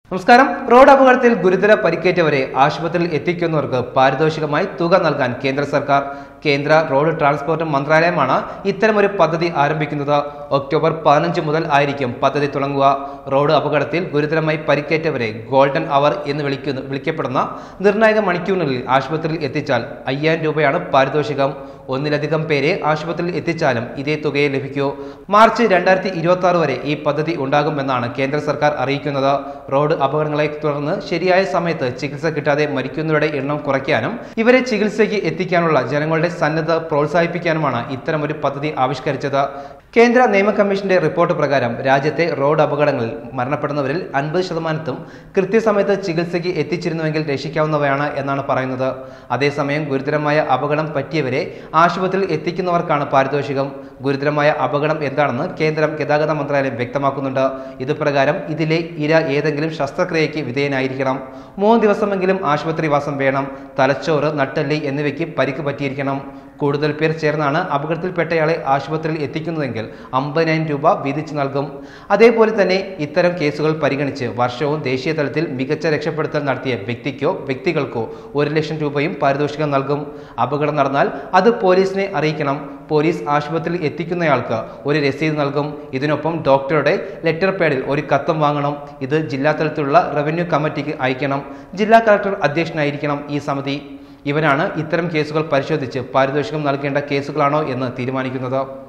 നമസ്കാരം റോഡ് അപകടത്തിൽ ഗുരുതര പരിക്കേറ്റവരെ ആശുപത്രിയിൽ എത്തിക്കുന്നവർക്ക് പാരിതോഷികമായി തുക നൽകാൻ കേന്ദ്ര സർക്കാർ കേന്ദ്ര റോഡ് ട്രാൻസ്പോർട്ട് മന്ത്രാലയമാണ് ഇത്തരമൊരു പദ്ധതി ആരംഭിക്കുന്നത് ഒക്ടോബർ പതിനഞ്ച് മുതൽ ആയിരിക്കും പദ്ധതി തുടങ്ങുക റോഡ് അപകടത്തിൽ ഗുരുതരമായി പരിക്കേറ്റവരെ ഗോൾഡൻ അവർ എന്ന് വിളിക്കുന്നു വിളിക്കപ്പെടുന്ന നിർണായക മണിക്കൂറിനുള്ളിൽ ആശുപത്രിയിൽ എത്തിച്ചാൽ അയ്യായിരം രൂപയാണ് പാരിതോഷികം ഒന്നിലധികം പേരെ ആശുപത്രിയിൽ എത്തിച്ചാലും ഇതേ തുകയെ ലഭിക്കൂ മാർച്ച് രണ്ടായിരത്തി ഇരുപത്തി ആറ് വരെ ഈ പദ്ധതി ഉണ്ടാകുമെന്നാണ് കേന്ദ്ര സർക്കാർ അറിയിക്കുന്നത് റോഡ് അപകടങ്ങളെ തുടർന്ന് ശരിയായ സമയത്ത് ചികിത്സ കിട്ടാതെ മരിക്കുന്നവരുടെ എണ്ണം കുറയ്ക്കാനും ഇവരെ ചികിത്സയ്ക്ക് എത്തിക്കാനുള്ള ജനങ്ങളുടെ സന്നദ്ധ പ്രോത്സാഹിപ്പിക്കാനുമാണ് ഇത്തരമൊരു പദ്ധതി ആവിഷ്കരിച്ചത് കേന്ദ്ര നിയമ കമ്മീഷന്റെ റിപ്പോർട്ട് പ്രകാരം രാജ്യത്തെ റോഡ് അപകടങ്ങളിൽ മരണപ്പെടുന്നവരിൽ അൻപത് ശതമാനത്തും കൃത്യസമയത്ത് ചികിത്സയ്ക്ക് എത്തിച്ചിരുന്നുവെങ്കിൽ രക്ഷിക്കാവുന്നവയാണ് എന്നാണ് പറയുന്നത് അതേസമയം ഗുരുതരമായ അപകടം പറ്റിയവരെ ആശുപത്രിയിൽ എത്തിക്കുന്നവർക്കാണ് പാരിതോഷികം ഗുരുതരമായ അപകടം എന്താണെന്ന് കേന്ദ്രം ഗതാഗത മന്ത്രാലയം വ്യക്തമാക്കുന്നുണ്ട് ഇത് പ്രകാരം ഇതിലെ ഇര ഏതെങ്കിലും ശസ്ത്രക്രിയയ്ക്ക് വിധേയനായിരിക്കണം മൂന്ന് ദിവസമെങ്കിലും ആശുപത്രിവാസം വേണം തലച്ചോറ് നട്ടെല്ലി എന്നിവയ്ക്ക് പരിക്ക് പറ്റിയിരിക്കണം കൂടുതൽ പേർ ചേർന്നാണ് അപകടത്തിൽപ്പെട്ടയാളെ ആശുപത്രിയിൽ എത്തിക്കുന്നതെങ്കിൽ അമ്പതിനായിരം രൂപ വീതിച്ചു നൽകും അതേപോലെ തന്നെ ഇത്തരം കേസുകൾ പരിഗണിച്ച് വർഷവും ദേശീയ തലത്തിൽ മികച്ച രക്ഷപ്പെടുത്തൽ നടത്തിയ വ്യക്തിക്കോ വ്യക്തികൾക്കോ ഒരു ലക്ഷം രൂപയും പാരിതോഷികം നൽകും അപകടം നടന്നാൽ അത് പോലീസിനെ അറിയിക്കണം പോലീസ് ആശുപത്രിയിൽ എത്തിക്കുന്നയാൾക്ക് ഒരു രസീത് നൽകും ഇതിനൊപ്പം ഡോക്ടറുടെ ലെറ്റർ പാഡിൽ ഒരു കത്തും വാങ്ങണം ഇത് ജില്ലാ തലത്തിലുള്ള റവന്യൂ കമ്മിറ്റിക്ക് അയക്കണം ജില്ലാ കളക്ടർ അധ്യക്ഷനായിരിക്കണം ഈ സമിതി ഇവരാണ് ഇത്തരം കേസുകൾ പരിശോധിച്ച് പാരിതോഷികം നൽകേണ്ട കേസുകളാണോ എന്ന് തീരുമാനിക്കുന്നത്